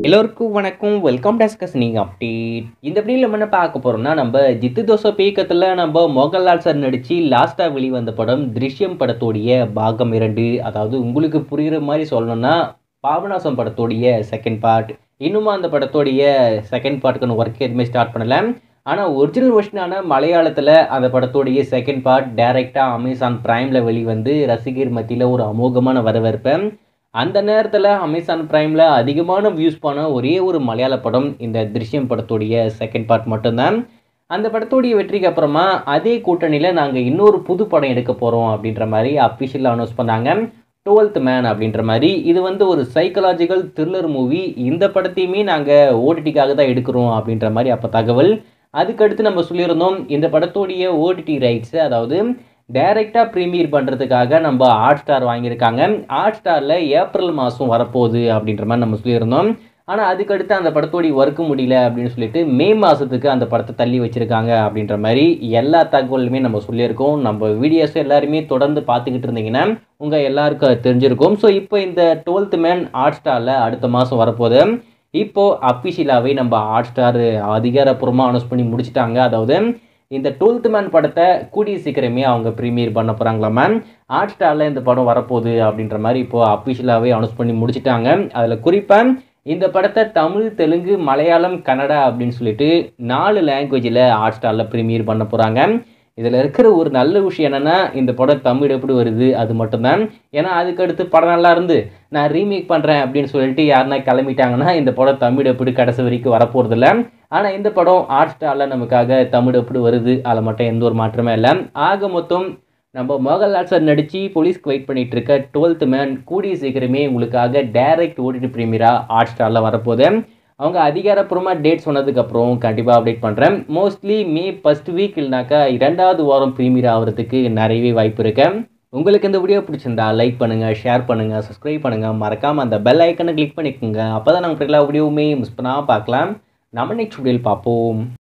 எல்லோருக்கும் வணக்கம் வெல்கம் டஸ்கஸ் நீங்கள் அப்டேட் இந்த வீடியோவில் நம்ம என்ன பார்க்க போகிறோம்னா நம்ம ஜித்து தோசை பீக்கத்தில் நம்ம மோகன்லால் சார் நடித்து லாஸ்ட்டாக வெளிவந்த படம் திருஷ்யம் படத்தோடைய பாகம் இரண்டு அதாவது உங்களுக்கு புரிகிற மாதிரி சொல்லணும்னா பாபநாசம் படத்தோடைய செகண்ட் பார்ட் இன்னுமா அந்த படத்தோடைய செகண்ட் பார்ட்டுக்கான ஒர்க் எதுவுமே ஸ்டார்ட் பண்ணல ஆனால் ஒரிஜினல் வெர்ஷனான மலையாளத்தில் அந்த படத்தோடைய செகண்ட் பார்ட் டைரெக்டாக அமேசான் ப்ரைமில் வெளிவந்து ரசிகர் மத்தியில் ஒரு அமோகமான வரவேற்பை அந்த நேரத்தில் அமேசான் ப்ரைமில் அதிகமான வியூஸ் பண்ண ஒரே ஒரு மலையாள படம் இந்த திருஷ்யம் படத்துடைய செகண்ட் பார்ட் மட்டும்தான் அந்த படத்துடைய வெற்றிக்கு அப்புறமா அதே கூட்டணியில் நாங்கள் இன்னொரு புது படம் எடுக்க போகிறோம் அப்படின்ற மாதிரி அஃபிஷியலாக அனௌன்ஸ் பண்ணாங்க டுவெல்த் மேன் அப்படின்ற மாதிரி இது வந்து ஒரு சைக்கலாஜிக்கல் த்ரில்லர் மூவி இந்த படத்தையுமே நாங்கள் ஓடிடிக்காக தான் எடுக்கிறோம் அப்படின்ற மாதிரி அப்போ தகவல் அதுக்கடுத்து நம்ம சொல்லியிருந்தோம் இந்த படத்துடைய ஓடிடி ரைட்ஸு அதாவது டைரெக்டாக ப்ரீமியர் பண்ணுறதுக்காக நம்ம ஹாட் ஸ்டார் வாங்கியிருக்காங்க ஹாட் ஸ்டாரில் ஏப்ரல் மாதம் வரப்போகுது அப்படின்ற மாதிரி நம்ம சொல்லியிருந்தோம் ஆனால் அதுக்கடுத்து அந்த படத்தோடைய ஒர்க்கு முடியல அப்படின்னு சொல்லிட்டு மே மாதத்துக்கு அந்த படத்தை தள்ளி வச்சுருக்காங்க அப்படின்ற மாதிரி எல்லா தகவலுமே நம்ம சொல்லியிருக்கோம் நம்ம வீடியோஸ் எல்லாருமே தொடர்ந்து பார்த்துக்கிட்டு இருந்தீங்கன்னா உங்கள் எல்லாருக்கும் அது தெரிஞ்சிருக்கும் ஸோ இப்போ இந்த டுவெல்த் மேன் ஹாட் ஸ்டாரில் அடுத்த மாதம் வரப்போகுது இப்போது அஃபிஷியலாகவே நம்ம ஹாட் ஸ்டார் அதிகாரப்பூர்வமாக அனௌன்ஸ் பண்ணி முடிச்சிட்டாங்க அதாவது இந்த டுவெல்த் மேன் படத்தை கூடிய சீக்கிரமே அவங்க ப்ரீமியர் பண்ண போகிறாங்களா மேம் ஹாட் ஸ்டாரில் இந்த படம் வரப்போகுது அப்படின்ற மாதிரி இப்போது அஃபிஷியலாகவே அனௌன்ஸ் பண்ணி முடிச்சிட்டாங்க அதில் குறிப்பாக இந்த படத்தை தமிழ் தெலுங்கு மலையாளம் கன்னடா அப்படின்னு சொல்லிட்டு நாலு லாங்குவேஜில் ஹாட் ஸ்டாரில் ப்ரீமியர் பண்ண போகிறாங்க இதில் இருக்கிற ஒரு நல்ல விஷயம் என்னென்னா இந்த படம் தமிழ் எப்படி வருது அது மட்டும்தான் ஏன்னா அதுக்கடுத்து படம் நல்லா இருந்து நான் ரீமேக் பண்ணுறேன் அப்படின்னு சொல்லிட்டு யாருனா கிளம்பிட்டாங்கன்னா இந்த படம் தமிழ் எப்படி கடைசி வரைக்கும் வரப்போகிறதில்ல ஆனால் இந்த படம் ஹாட் ஸ்டாரில் நமக்காக தமிழ் எப்படி வருது அதில் மட்டும் எந்த ஒரு மாற்றமே இல்லை ஆக மொத்தம் நம்ம மோகன்லால் சார் நடித்து போலீஸ்க்கு வெயிட் பண்ணிட்டு இருக்க டுவெல்த் மேன் கூடிய சீக்கிரமே உங்களுக்காக டைரக்ட் ஓடிடி ப்ரீமியராக ஹாட் ஸ்டாரில் வரப்போகுது அவங்க அதிகாரப்பூர்வமாக டேட் சொன்னதுக்கப்புறம் கண்டிப்பாக அப்டேட் பண்ணுறேன் மோஸ்ட்லி மே ஃபஸ்ட் வீக் இல்லைனாக்கா இரண்டாவது வாரம் ப்ரீமியர் ஆகிறதுக்கு நிறையவே வாய்ப்பு இருக்கு உங்களுக்கு இந்த வீடியோ பிடிச்சிருந்தா லைக் பண்ணுங்கள் ஷேர் பண்ணுங்கள் சப்ஸ்கிரைப் பண்ணுங்கள் மறக்காமல் அந்த பெல் ஐக்கனை கிளிக் பண்ணிக்கோங்க அப்போ தான் நாங்கள் எல்லா வீடியோவுமே மிஸ் பண்ணாமல் பார்க்கலாம் நம்ம நெக்ஸ்ட் வீடியோவில் பார்ப்போம்